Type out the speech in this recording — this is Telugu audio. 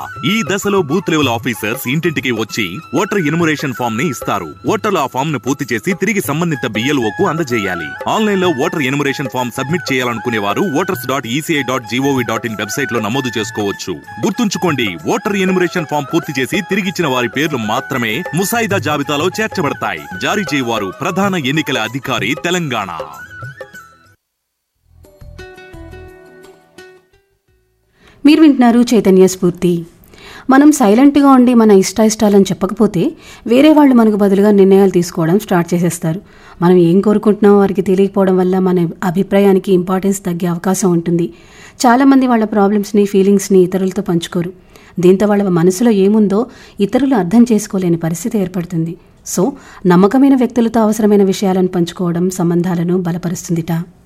ఈ దశలో బూత్ లెవెల్ ఆఫీసర్స్ ఇంటింటికి వచ్చి ఓటర్ ఎన్యుమరేషన్ ఫామ్ ని ఇస్తారు ఓటర్లు ఆ ఫామ్ ను పూర్తి చేసి తిరిగి సంబంధిత BLO కు అందజేయాలి ఆన్లైన్ లో ఓటర్ ఎన్యుమరేషన్ ఫామ్ సబ్మిట్ చేయాలనుకునే వారు voters dot ECI dot GOV dot in website లో నమోదు చేసుకోవచ్చు గుర్తుంచుకోండి ఓటర్ ఎన్యుమరేషన్ ఫామ్ పూర్తి చేసి తిరిగిచ్చిన వారి పేర్లు మాత్రమే ముసాయిదా జాబితాలో చేర్చబడతాయి జారీ చేయవారు ప్రధాన ఎన్నికల అధికారి తెలంగాణ మీరు వింటున్నారు చైతన్య స్ఫూర్తి మనం సైలెంట్గా ఉండి మన ఇష్టాయిష్టాలను చెప్పకపోతే వేరే వాళ్ళు మనకు బదులుగా నిర్ణయాలు తీసుకోవడం స్టార్ట్ చేసేస్తారు మనం ఏం కోరుకుంటున్నామో వారికి తెలియకపోవడం వల్ల మన అభిప్రాయానికి ఇంపార్టెన్స్ తగ్గే అవకాశం ఉంటుంది చాలామంది వాళ్ళ ప్రాబ్లమ్స్ని ఫీలింగ్స్ని ఇతరులతో పంచుకోరు దీంతో వాళ్ళ మనసులో ఏముందో ఇతరులు అర్థం చేసుకోలేని పరిస్థితి ఏర్పడుతుంది సో నమ్మకమైన వ్యక్తులతో అవసరమైన విషయాలను పంచుకోవడం సంబంధాలను బలపరుస్తుందిట